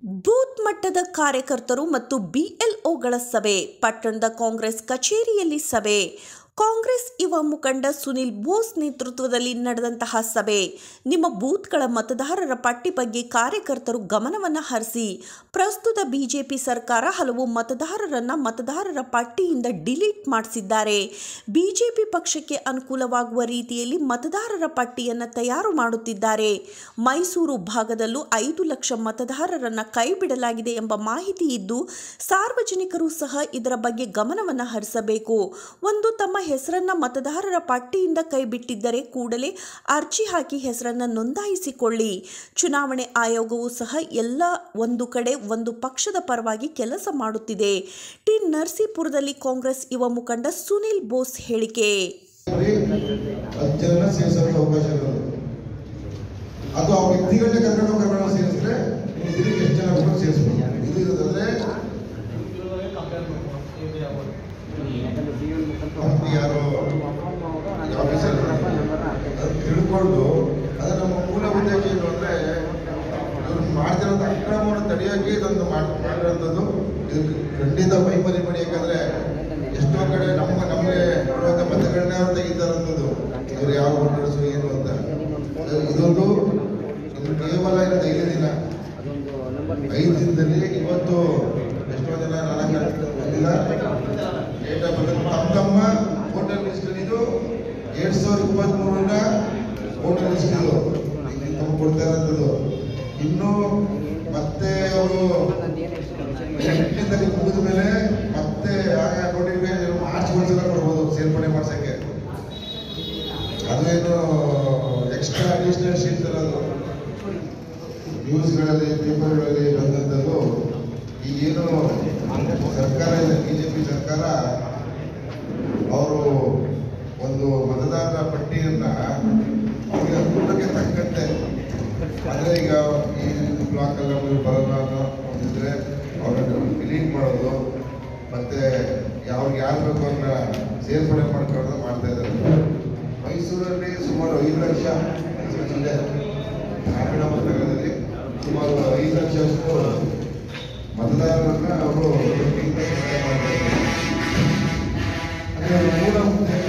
Booth ಮಟ್ಟದ ಕಾರ್ಯಕರ್ತರು ಮತ್ತು ಬಿಎಲ್ಒಗಳ ಸಭೆ ಪಟ್ಟಣದ ಕಾಂಗ್ರೆಸ್ ಕಚೇರಿಯಲ್ಲಿ ಸಭೆ ಕಾಂಗ್ರೆಸ್ ಯುವ ಮುಖಂಡ ಸುನಿಲ್ ಬೋಸ್ ನೇತೃತ್ವದಲ್ಲಿ ನಡೆದಂತಹ ಸಭೆ ನಿಮ್ಮ ಬೂತ್ಗಳ ಮತದಾರರ ಪಟ್ಟಿ ಬಗ್ಗೆ ಕಾರ್ಯಕರ್ತರು ಗಮನವನ್ನು ಹರಿಸಿ ಪ್ರಸ್ತುತ ಬಿಜೆಪಿ ಸರ್ಕಾರ ಹಲವು ಮತದಾರರನ್ನ ಮತದಾರರ ಪಟ್ಟಿಯಿಂದ ಡಿಲೀಟ್ ಮಾಡಿಸಿದ್ದಾರೆ ಬಿಜೆಪಿ ಪಕ್ಷಕ್ಕೆ ಅನುಕೂಲವಾಗುವ ರೀತಿಯಲ್ಲಿ ಮತದಾರರ ಪಟ್ಟಿಯನ್ನು ತಯಾರು ಮಾಡುತ್ತಿದ್ದಾರೆ ಮೈಸೂರು ಭಾಗದಲ್ಲೂ ಐದು ಲಕ್ಷ ಮತದಾರರನ್ನ ಕೈಬಿಡಲಾಗಿದೆ ಎಂಬ ಮಾಹಿತಿ ಇದ್ದು ಸಾರ್ವಜನಿಕರು ಸಹ ಇದರ ಬಗ್ಗೆ ಗಮನವನ್ನು ಹರಿಸಬೇಕು ಒಂದು ತಮ್ಮ ಹೆಸರನ್ನ ಮತದಾರರ ಪಟ್ಟಿಯಿಂದ ಕೈಬಿಟ್ಟಿದ್ದರೆ ಕೂಡಲೇ ಅರ್ಜಿ ಹಾಕಿ ಹೆಸರನ್ನ ನೋಂದಾಯಿಸಿಕೊಳ್ಳಿ ಚುನಾವಣೆ ಆಯೋಗವು ಸಹ ಎಲ್ಲ ಒಂದು ಕಡೆ ಒಂದು ಪಕ್ಷದ ಪರವಾಗಿ ಕೆಲಸ ಮಾಡುತ್ತಿದೆ ಟಿ ನರಸೀಪುರದಲ್ಲಿ ಕಾಂಗ್ರೆಸ್ ಯುವ ಮುಖಂಡ ಸುನಿಲ್ ಬೋಸ್ ಹೇಳಿಕೆ ಬರೀ ಹತ್ತು ಜನ ಸೇರಿಸೋಕೆ ಅವಕಾಶ ಇರೋದು ಅದು ಆ ವ್ಯಕ್ತಿಗಳನ್ನ ಕರ್ಕೊಂಡು ಕರ್ಕೊಂಡು ಸೇರಿಸಿದ್ರೆ ನೀವು ಇದಕ್ಕೆ ಎಷ್ಟು ಜನ ಬೇಕು ಸೇರಿಸ್ಬೋದು ಇದು ಇರೋದಂದ್ರೆ ಕಂಪ್ನಿ ಯಾರೋ ಆಫೀಸರ್ ಅದು ತಿಳ್ಕೊಂಡು ಅದು ನಮ್ಮ ಮೂಲ ಉದ್ದೇಶ ಏನು ಅಂದ್ರೆ ಇವ್ರು ಮಾಡ್ತಿರೋದು ಅಕ್ರಮವನ್ನು ತಡೆಯೋಕೆ ಇದೊಂದು ಮಾಡ್- ಮಾಡಿರೋಂಥದ್ದು ಇದಕ್ಕೆ ಖಂಡಿತ ಮೈಮರಿ ಮಾಡಿ ಯಾಕಂದ್ರೆ ಎಷ್ಟೋ ಕಡೆ ನಮ್ಮ ನಮಗೆ ಕೊಡುವಂಥ ಮತಗಳನ್ನ ಅವ್ರು ತೆಗಿತಾರಂಥದ್ದು ಇವ್ರು ಯಾವ ಮುನ್ನಡೆಸು ಏನು ಅಂತ ಅದು ಇದೊಂದು ಇದು ಕೇವಲ ಇದು ಐದು ದಿನ ಐದು ದಿನದಲ್ಲಿ ಇವತ್ತು ಎಷ್ಟೋ ಜನ ನಾಲ್ಕು ಬಂದಿಲ್ಲ ಡೇಟ್ ಆಫ್ ಬರ್ತ್ ತಮ್ಮ ತಮ್ಮ ವೋಟರ್ ಲಿಸ್ಟ್ ಇದು ಎರಡ್ ಸಾವಿರದ ಇಪ್ಪತ್ಮೂರರ ವೋಟರ್ ಲಿಸ್ಟ್ ಇದು ಇಲ್ಲಿ ತಮ್ಮ ಕೊಡ್ತಾ ಇರೋಂಥದ್ದು ಇನ್ನು ಮತ್ತೆ ಅವರು ಎಂಟನೇದಲ್ಲಿ ಮುಗಿದ ಮೇಲೆ ಮತ್ತೆ ಆಗ ನೋಟಿಫಿಕೇಶನ್ ಮಾರ್ಚ್ ಒಂದ್ಸಲ ಕೊಡ್ಬೋದು ಸೇರ್ಪಡೆ ಮಾಡ್ಸಕ್ಕೆ ಅದೇನು ಎಕ್ಸ್ಟ್ರಾ ಅಡಿಷನಲ್ ಶೀಟ್ ತರೋದು ನ್ಯೂಸ್ಗಳಲ್ಲಿ ಪೇಪರ್ಗಳಲ್ಲಿ ಬಂದಂಥದ್ದು ಈಗೇನು ಸರ್ಕಾರ ಇದೆ ಬಿಜೆಪಿ ಸರ್ಕಾರ ಅವರು ಒಂದು ಮತದಾರರ ಪಟ್ಟಿಯನ್ನ ಅವ್ರಿಗೆ ಅನುಕೂಲಕ್ಕೆ ತಕ್ಕಂತೆ ಅಂದ್ರೆ ಈಗ ಈ ಬ್ಲಾಕ್ ಎಲ್ಲ ಬರಲ್ಲ ಅನ್ನೋ ಒಂದಿದ್ರೆ ಅವ್ರನ್ನ ಡಿಲೀಟ್ ಮಾಡೋದು ಮತ್ತೆ ಅವ್ರಿಗೆ ಯಾರು ಬೇಕು ಅವ್ರನ್ನ ಸೇರ್ಪಡೆ ಮಾಡ್ಕೊಳ್ಳೋದು ಮಾಡ್ತಾ ಇದ್ದಾರೆ ಮೈಸೂರಲ್ಲಿ ಸುಮಾರು ಐದು ಲಕ್ಷ ಮೈಸೂರು ಜಿಲ್ಲೆ ಗ್ರಾಮೀಣ ಮತದಾರರಲ್ಲಿ ಸುಮಾರು ಐದು ಲಕ್ಷಷ್ಟು ಮತದಾರರನ್ನ ಅವರು ಪಟ್ಟಿಯಿಂದ ಸಂಗ್ರಹ ಮಾಡ್ತಾ ಇದ್ದಾರೆ. ಅಂದ್ರೆ ಮೂಲ ಉದ್ದೇಶ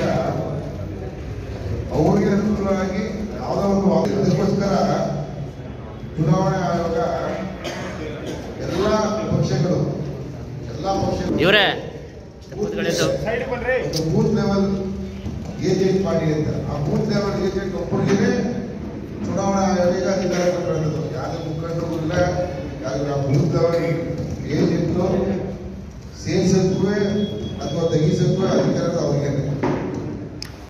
ಅವರಿಗೆ ಅನುಕೂಲವಾಗಿ ಯಾವುದೋ ಒಂದು ವಾಕ್ಯ- ಅದಕ್ಕೋಸ್ಕರ ಚುನಾವಣಾ ಆಯೋಗ ಎಲ್ಲ ಪಕ್ಷಗಳು ಎಲ್ಲ ಪಕ್ಷಗಳು ಇವರೇ ಒಂದು ಬೂತ್ ಲೆವೆಲ್ ಏಜೆಂಟ್ ಮಾಡಿ ಅಂತ ಆ ಬೂತ್ ಲೆವೆಲ್ ಏಜೆಂಟ್ ಒಬ್ಬರಿಗೆ ಚುನಾವಣಾ ಆಯೋಗ ಈಗ ಅಧಿಕಾರ ಕೊಟ್ಟಿರೋದು ಯಾರು ಮುಖಂಡರು ಇಲ್ಲ ಯಾರು ಆ ಬೂತ್ ಲೆವೆಲ್ ಏಜೆಂಟು ಸೇರ್ಸಕ್ಕೂ ಅಥವಾ ತೆಗಿಸಕ್ಕೂ ಅಧಿಕಾರನ